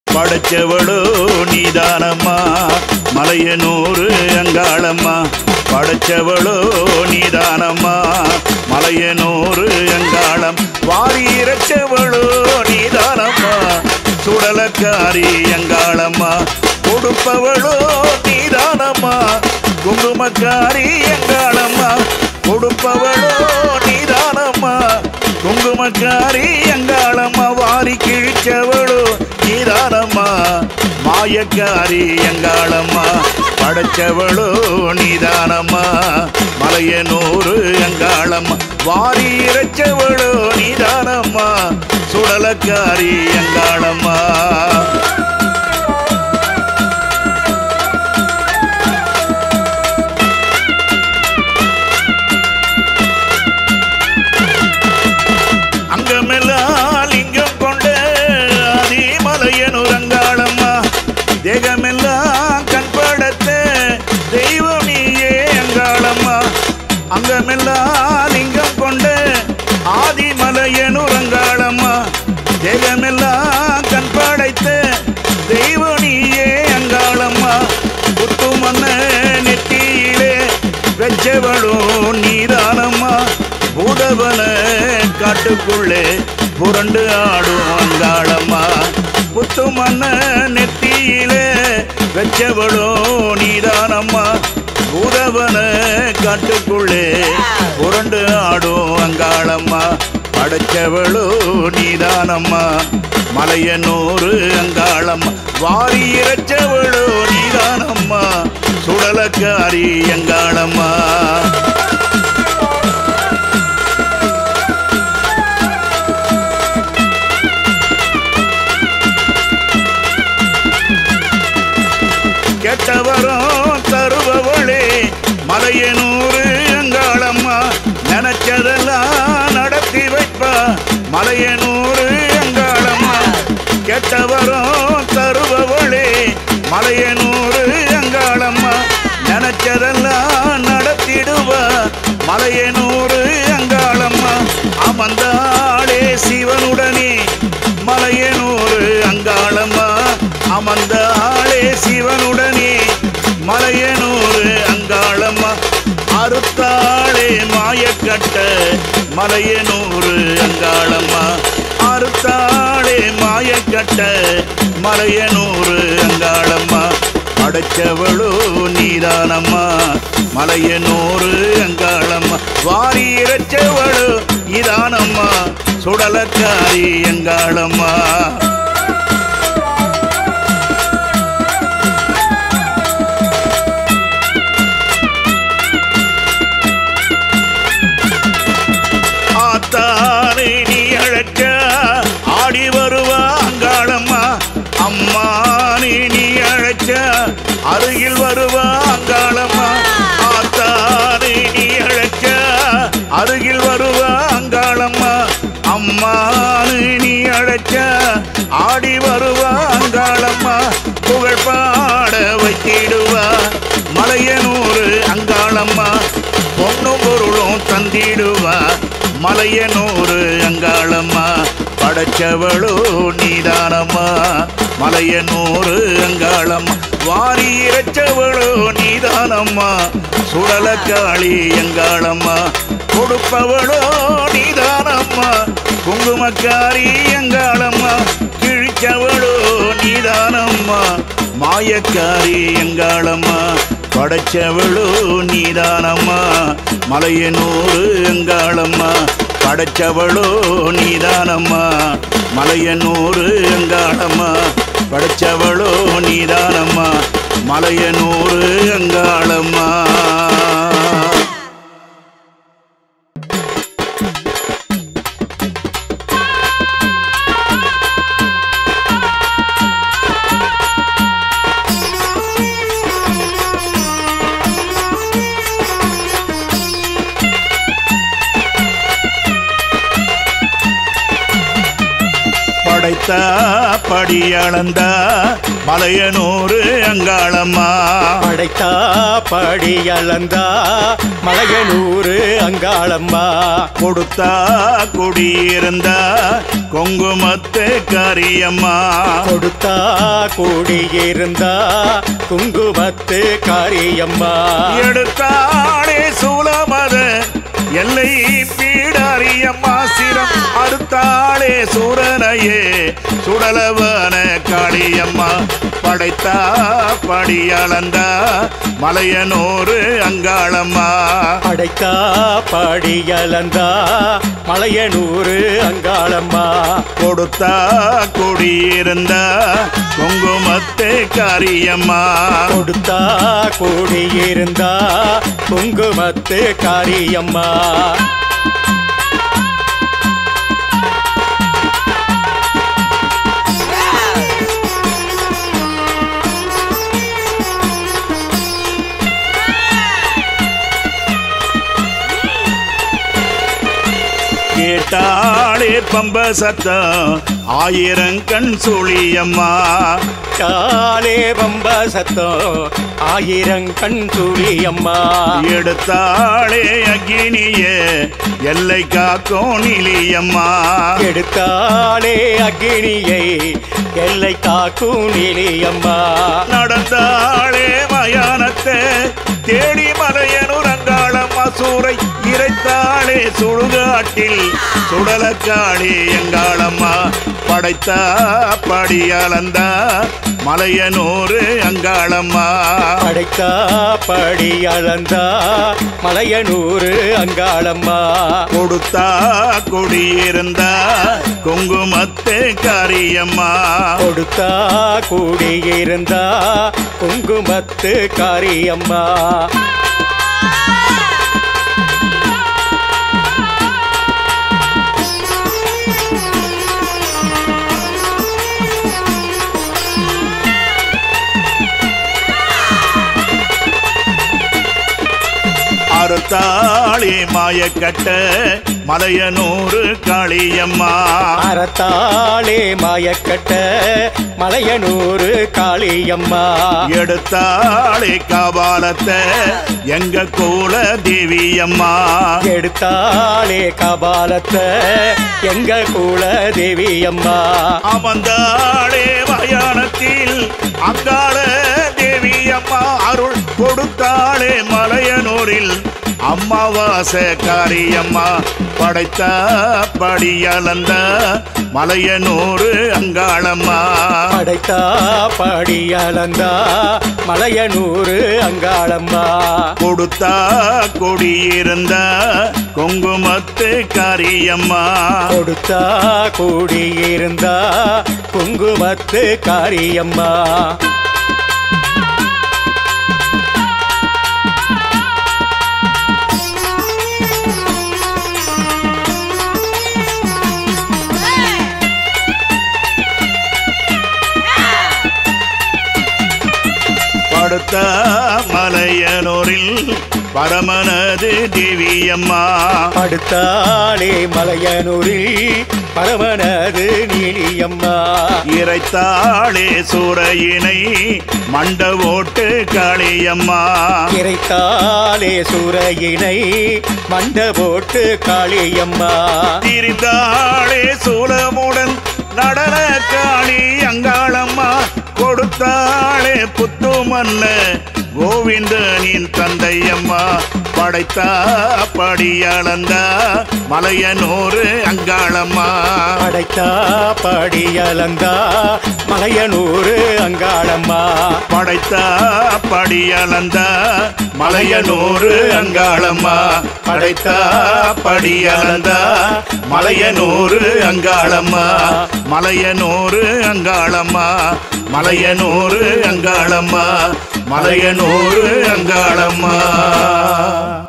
படைச்சவளோ நீதானம்மா மலையனூறு அங்காளம்மா படைச்சவளோ நீதானம்மா மலையனூறு அங்காளம் வாரி இறைச்சவளோ நீதானம்மா சுடலக்காரி அங்காளம்மா கொடுப்பவளோ நீதானம்மா குங்குமக்காரி அங்காளம்மா கொடுப்பவளோ நீதானம்மா குங்குமக்காரி அங்காளம்மா வாரி கிழிச்சவளோ நீதானம்மா மாயக்காரி அங்காளம்மா படைச்சவளோ நீதானம்மா மலையனூறு அங்காளம்மா வாரி இறைச்சவளோ நீதானம்மா சுடலக்காரி அங்காளம்மா அங்கமெல்லாம் லிங்கம் கொண்ட ஆதிமலையனூர் அங்காளம்மா தேகமெல்லாம் கண்படத்த தெய்வம் நீயே அங்காளம்மா அங்கமெல்லாம் லிங்கம் கொண்ட ஆதிமலையனூர் அங்காளம்மா தேகமெல்லாம் கண் படைத்த தெய்வம் நீயே அங்காளம்மா புத்து மன்ன நெத்தியிலே வெச்சவளும் நீதானம்மா பூதவன காட்டுக்குள்ளே புரண்டு ஆடும் அங்காளம்மா புத்து மன்ன நெத்தியிலே வெச்சவளோ நீதானம்மா பூதவன காட்டுக்குள்ளே புரண்டு ஆடும் அங்காளம்மா படைச்சவளோ நீதானம்மா மலையனூறு அங்காளம்மா வாரி இறைச்சவளோ நீதானம்மா சுடலக்காரி அங்காளம்மா கெட்டவரும் தருபவளே மலையனூறு அங்காளம்மா நினைச்சதெல்லாம் நடத்தி வைப்பா மலையனூறு அங்காளம்மா கெட்டவரும் தருபவளே மலையனூறு அங்காளம்மா நினைச்சதெல்லாம் நடத்திடுவா மலையனூறு அங்காளம்மா அமர்ந்தாளே சிவனுடனே மலையனூறு அங்காளம்மா அமர்ந்த ஆளே சிவனுடனே மலையனூறு அங்காளம்மா அறுத்தாளே மாயக்கட்ட மலையனூறு அங்காளம்மா அறுத்தாளே மாயக்கட்ட மலையனூறு அங்காளம்மா படைச்சவளோ நீதானம்மா மலையனூறு அங்காளம்மா வாரி இறைச்சவளோ நீதானம்மா சுடலக்காரி அங்காளம்மா ஆத்தானை நீ அழைக்க ஆடி வருவா அங்காளம்மா அம்மானி நீ அழைக்க அருகில் வருவா அங்காளம்மா ஆத்தானை நீ அழைக்க அருகில் வருவா அங்காளம்மா அம்மானு நீ அழைக்க ஆடி வருவா அங்காளம்மா புகழ் பாட வைத்திடுவா மலையனூறு அங்காளம்மா பொண்ணும் பொருளும் தந்திடுவா மலையனூறு அங்காளம்மா படைச்சவளோ நீதானம்மா மலையனூறு அங்காளம்மா வாரி இறைச்சவளோ நீதானம்மா சுடலக்காளி அங்காளம்மா கொடுப்பவளோ நீதானம்மா குங்குமக்காரி அங்காளம்மா கிழிச்சவளோ நீதானம்மா மாயக்காரி எங்காளம்மா படைச்சவளோ நீதானம்மா மலையனூறு எங்காளம்மா படைச்சவளோ நீதானம்மா மலையனூறு எங்காளம்மா படைச்சவளோ நீதானம்மா மலையனூறு எங்காளம்மா படைத்த படி அளந்த மலையனூறு அங்காளம்மா படைத்தா படி அளந்தா மலையனூறு அங்காளம்மா கொடுத்தா குடியிருந்த குங்குமத்து கரியம்மா கொடுத்தா கூடியிருந்தா குங்குமத்து காரியம்மா எடுத்தாளே சூலமத எல்லை பீடாரியம்மா சிரம் அறுத்தாளே சூரனையே சுடலவன காளியம்மா படைத்தா படி அளந்தா மலையனூறு அங்காளம்மா படைத்தா படி அளந்தா மலையனூறு அங்காளம்மா கொடுத்தா குடியிருந்த குங்குமத்து காரியம்மா கொடுத்தா கூடியிருந்தா குங்குமத்து காரியம்மா கேட்டாளே பம்ப சத்தம் ஆயிரம் கண் சுழியம்மா காலே பம்ப சத்தம் ஆயிரம் கண் துளியம்மா எடுத்தாளே அக்கினிய எல்லை காக்கும் நிலியம்மா எடுத்தாலே அக்னியை எல்லை காக்கும் நிலையம்மா நடந்தாளே மயானத்தை தேடி மலையனூர் அங்காளம் அசூரை இறைத்தாளே சுடுகாட்டில் சுடலக்காளி எங்காளம்மா படைத்தா படி அளந்தா மலையனூறு அங்காளம்மா படைத்தா படி அளந்தா மலையனூறு அங்காளம்மா கொடுத்தா குடியிருந்தா குங்குமத்து காரியம்மா கொடுத்தா கூடியிருந்தா குங்குமத்து காரியம்மா அறுத்தாளி மாயக்கட்ட மலையனூறு காளியம்மா அறத்தாளே மாயக்கட்ட மலையனூறு காளியம்மா எடுத்தாளி கபாலத்தை எங்க கோல தேவியம்மா எடுத்தாளே கபாலத்தை எங்க குல தேவியம்மா அமர்ந்தாளே மயானத்தில் அங்காள தேவியம்மா அருள் கொடுத்தாளே மலையனூரில் அம்மாவாச காரியம்மா படைத்த படி அளந்த மலையனூறு அங்காளம்மா படைத்தா படி அளந்தா மலையனூறு அங்காளம்மா கொடுத்தா கொடியிருந்த குங்குமத்து காரியம்மா கொடுத்தா கூடியிருந்தா குங்குமத்து காரியம்மா படுத்த மலையனூரில் பரமனது தேவியம்மா படுத்தாளே மலையனூரில் பரமனது நீலியம்மா இறைத்தாளே சூரையினை மண்ட ஓட்டு காளியம்மா இறைத்தாளே சூரையினை மண்ட போட்டு காளியம்மா திரிந்தாளே சூலமுடன் நடன காளி அங்காளம்மா கொடுத்தாளே புத்து மன்ன கோவிந்தனின் தந்தையம்மா படைத்தா படி அளந்த மலையனூறு அங்காளம்மா படைத்தா படி அளந்தா மலையனூறு அங்காளம்மா படைத்தா படி அளந்த மலையனூறு அங்காளம்மா படைத்தா படி அளந்த மலையனூறு அங்காளம்மா மலையனூறு அங்காளம்மா மலையனூறு அங்காளம்மா மலையனூறு அங்காளம்மா